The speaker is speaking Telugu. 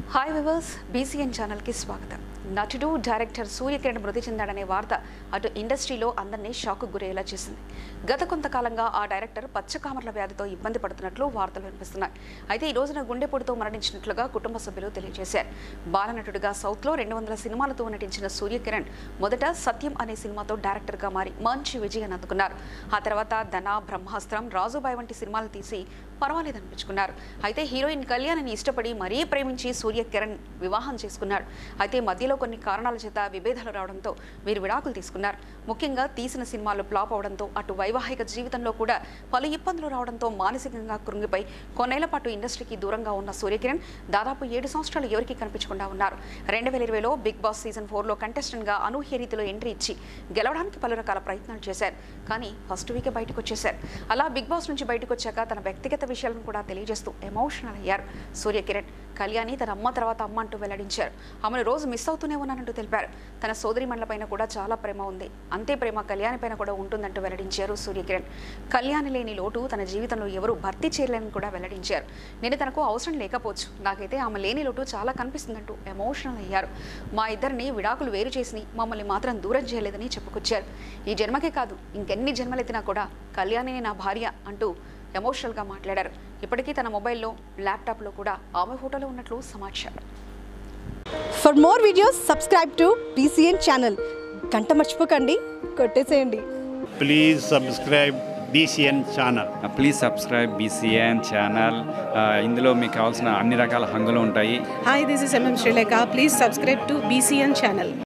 హాయ్ వివర్స్ బీసీఎన్ ఛానల్కి స్వాగతం నటుడు డైరెక్టర్ సూర్యకిరణ్ మృతి చెందాడనే వార్త అటు ఇండస్ట్రీలో అందరినీ షాకు గురయ్యేలా చేసింది గత కొంతకాలంగా ఆ డైరెక్టర్ పచ్చకామర్ల వ్యాధితో ఇబ్బంది పడుతున్నట్లు వార్తలు వినిపిస్తున్నాయి అయితే ఈ రోజున గుండెపోటుతో మరణించినట్లుగా కుటుంబ సభ్యులు తెలియజేశారు బాలనటుడిగా సౌత్లో రెండు వందల సినిమాలతో నటించిన సూర్యకిరణ్ మొదట సత్యం అనే సినిమాతో డైరెక్టర్గా మారి మంచి విజయాన్ని అందుకున్నారు ఆ తర్వాత ధన బ్రహ్మాస్త్రం రాజుబాయ్ వంటి సినిమాలు తీసి పర్వాలేదనిపించుకున్నారు అయితే హీరోయిన్ కళ్యాణిని ఇష్టపడి మరీ ప్రేమించి సూర్య కిరణ్ వివాహం చేసుకున్నాడు అయితే మధ్యలో కొన్ని కారణాల చేత విభేదాలు రావడంతో వీరు విడాకులు తీసుకున్నారు ముఖ్యంగా తీసిన సినిమాలు ఫ్లాప్ అవడంతో అటు వైవాహిక జీవితంలో కూడా పలు ఇబ్బందులు రావడంతో మానసికంగా కృంగిపై కొన్నేళ్ల పాటు ఇండస్ట్రీకి దూరంగా ఉన్న సూర్యకిరణ్ దాదాపు ఏడు సంవత్సరాలు ఎవరికీ కనిపించకుండా ఉన్నారు రెండు వేల ఇరవైలో బిగ్ బాస్ సీజన్ ఫోర్లో కంటెస్టెంట్గా అనూహ్య రీతిలో ఎంట్రీ ఇచ్చి గెలవడానికి పలు రకాల ప్రయత్నాలు చేశారు కానీ ఫస్ట్ వీకే బయటకు వచ్చేశారు అలా బిగ్ బాస్ నుంచి బయటకు వచ్చాక తన వ్యక్తిగత విషయాలను కూడా తెలియజేస్తూ ఎమోషనల్ అయ్యారు సూర్యకిరణ్ కళ్యాణి తన అమ్మ తర్వాత అమ్మ అంటూ వెల్లడించారు ఆమెను రోజు మిస్ అవుతూనే ఉన్నానంటూ తెలిపారు తన సోదరి పైన కూడా చాలా ప్రేమ ఉంది అంతే ప్రేమ కళ్యాణి పైన కూడా ఉంటుందంటూ వెల్లడించారు సూర్యకిరణ్ కళ్యాణి లేని లోటు తన జీవితంలో ఎవరు భర్తీ చేయలేని కూడా వెల్లడించారు నేను తనకు అవసరం లేకపోవచ్చు నాకైతే ఆమె లేని లోటు చాలా కనిపిస్తుందంటూ ఎమోషనల్ అయ్యారు మా ఇద్దరిని విడాకులు వేరు చేసి మమ్మల్ని మాత్రం దూరం చేయలేదని చెప్పుకొచ్చారు ఈ జన్మకే కాదు ఇంకెన్ని జన్మలెత్తినా కూడా కళ్యాణిని నా భార్య అంటూ ఎమోషనల్గా మాట్లాడారు ఇప్పటికీ తన మొబైల్లో ల్యాప్టాప్లో కూడా ఆమె ఫోటోలో ఉన్నట్లు సమాచారం for more videos subscribe to BCN channel గంట మర్చిపోకండి కొట్టేసేయండి please subscribe BCN channel please subscribe BCN channel ఇందులో మీకు కావాల్సిన అన్ని రకాల హంగులు ఉంటాయి Hi, this is MM Sri Lanka. Please subscribe to BCN channel.